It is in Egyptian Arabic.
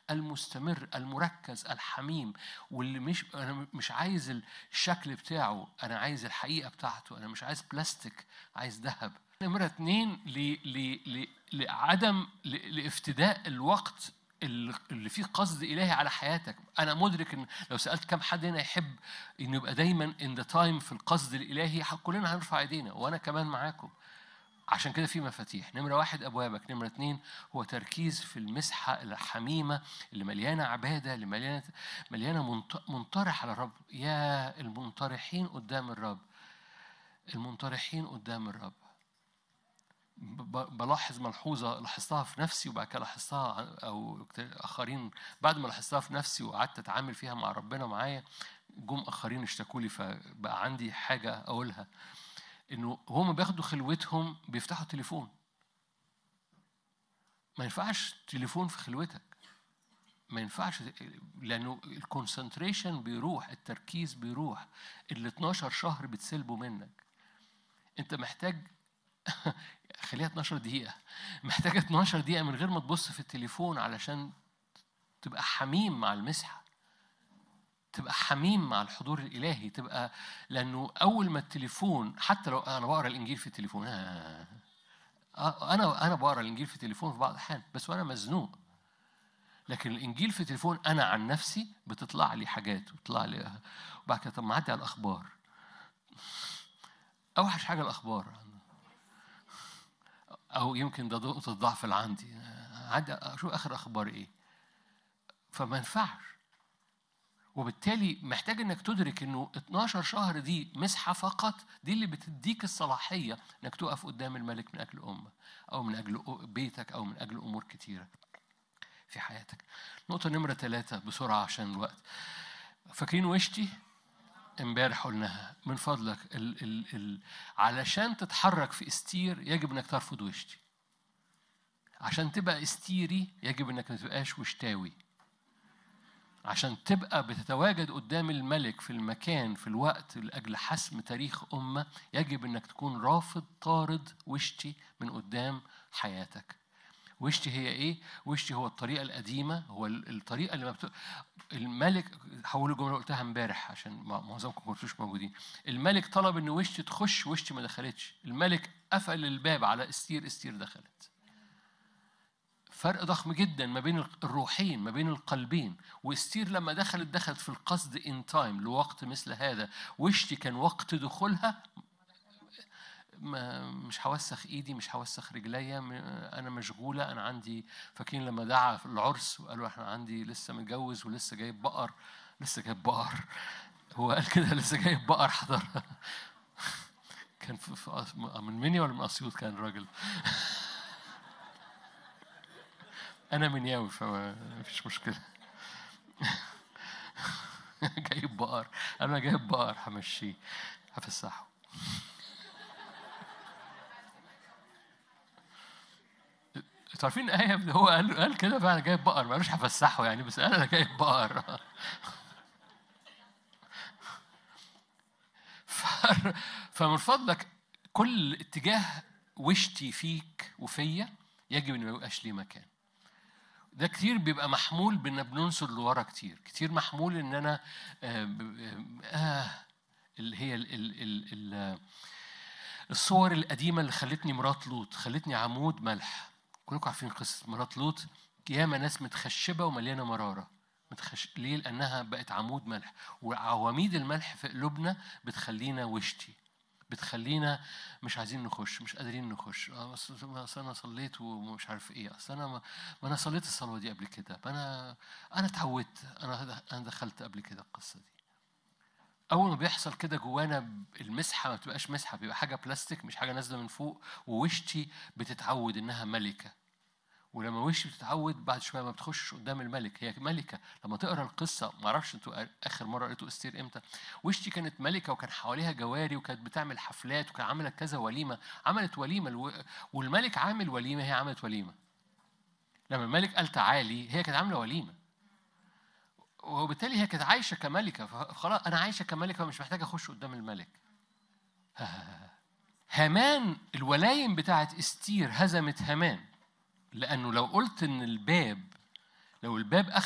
المستمر المركز الحميم واللي مش انا مش عايز الشكل بتاعه انا عايز الحقيقه بتاعته انا مش عايز بلاستيك عايز ذهب نمرة اتنين ل... ل... ل... لعدم ل... لافتداء الوقت اللي فيه قصد إلهي على حياتك أنا مدرك إن لو سألت كم حد هنا يحب إنه يبقى دايما in the time في القصد الإلهي كلنا هنرفع إيدينا وأنا كمان معاكم عشان كده في مفاتيح نمرة واحد أبوابك نمرة اتنين هو تركيز في المسحة الحميمة اللي مليانة عبادة اللي مليانة مليانة منطرح على الرب يا المنطرحين قدام الرب المنطرحين قدام الرب بلاحظ ملحوظة لاحظتها في نفسي وبعد كده لاحظتها أو آخرين بعد ما لاحظتها في نفسي وقعدت أتعامل فيها مع ربنا معايا جم آخرين اشتكوا لي فبقى عندي حاجة أقولها إنه هم بياخدوا خلوتهم بيفتحوا تليفون ما ينفعش تليفون في خلوتك ما ينفعش لانه الكونسنتريشن بيروح التركيز بيروح ال 12 شهر بتسلبوا منك انت محتاج خليها 12 دقيقة محتاجة 12 دقيقة من غير ما تبص في التليفون علشان تبقى حميم مع المسحة تبقى حميم مع الحضور الإلهي تبقى لأنه أول ما التليفون حتى لو أنا بقرا الإنجيل في التليفون آه أنا أنا بقرا الإنجيل في التليفون في بعض الأحيان بس وأنا مزنوق لكن الإنجيل في التليفون أنا عن نفسي بتطلع لي حاجات وبتطلع لي وبعد كده طب ما على الأخبار أوحش حاجة الأخبار أو يمكن ده نقطة الضعف اللي عندي عندي أشوف آخر أخبار إيه فما ينفعش وبالتالي محتاج انك تدرك انه 12 شهر دي مسحه فقط دي اللي بتديك الصلاحيه انك تقف قدام الملك من اجل امه او من اجل بيتك او من اجل امور كتيره في حياتك. نقطه نمره ثلاثه بسرعه عشان الوقت. فاكرين وشتي؟ امبارح قلناها من فضلك ال ال ال علشان تتحرك في استير يجب انك ترفض وشتي عشان تبقى استيري يجب انك ما تبقاش وشتاوي عشان تبقى بتتواجد قدام الملك في المكان في الوقت لأجل حسم تاريخ أمة يجب أنك تكون رافض طارد وشتي من قدام حياتك وشتي هي ايه؟ وشتي هو الطريقة القديمة هو الطريقة اللي ما بت... الملك هقول الجملة اللي قلتها امبارح عشان معظمكم ما كنتوش موجودين الملك طلب ان وشتي تخش وشتي ما دخلتش الملك قفل الباب على استير استير دخلت فرق ضخم جدا ما بين الروحين ما بين القلبين واستير لما دخلت دخلت في القصد ان تايم لوقت مثل هذا وشتي كان وقت دخولها ما مش هوسخ ايدي مش هوسخ رجليا انا مشغوله انا عندي فاكرين لما دعا في العرس وقالوا احنا عندي لسه متجوز ولسه جايب بقر لسه جايب بقر هو قال كده لسه جايب بقر حضر كان في, في من مني ولا من اسيوط كان الراجل انا منياوي فما فيش مشكله جايب بقر انا جايب بقر همشيه هفسحه انتوا عارفين الآية هو قال قال كده فعلا جايب بقر ما قالوش هفسحه يعني بس قال أنا جايب بقر فمن فضلك كل اتجاه وشتي فيك وفيا يجب انه ما يبقاش ليه مكان ده كتير بيبقى محمول بان بننصر لورا كتير كتير محمول ان انا آه, آه اللي هي ال ال ال ال الصور القديمه اللي خلتني مرات لوط خلتني عمود ملح كلكم عارفين قصة مرات لوط ياما ناس متخشبة ومليانة مرارة متخش... ليه؟ لأنها بقت عمود ملح وعواميد الملح في قلوبنا بتخلينا وشتي بتخلينا مش عايزين نخش مش قادرين نخش اصل انا صليت ومش عارف ايه اصل انا ما, ما انا صليت الصلاه دي قبل كده انا انا اتعودت انا انا دخلت قبل كده القصه دي اول ما بيحصل كده جوانا المسحه ما بتبقاش مسحه بيبقى حاجه بلاستيك مش حاجه نازله من فوق ووشتي بتتعود انها ملكه ولما وشي بتتعود بعد شويه ما بتخش قدام الملك هي ملكه لما تقرا القصه ما اعرفش انتوا اخر مره قريتوا استير امتى وشتي كانت ملكه وكان حواليها جواري وكانت بتعمل حفلات وكان عملت كذا وليمه عملت وليمه والملك عامل وليمه هي عملت وليمه لما الملك قال تعالي هي كانت عامله وليمه وبالتالي هي كانت عايشه كملكه فخلاص انا عايشه كملكه ومش محتاجه اخش قدام الملك هامان الولايم بتاعت استير هزمت هامان لانه لو قلت ان الباب لو الباب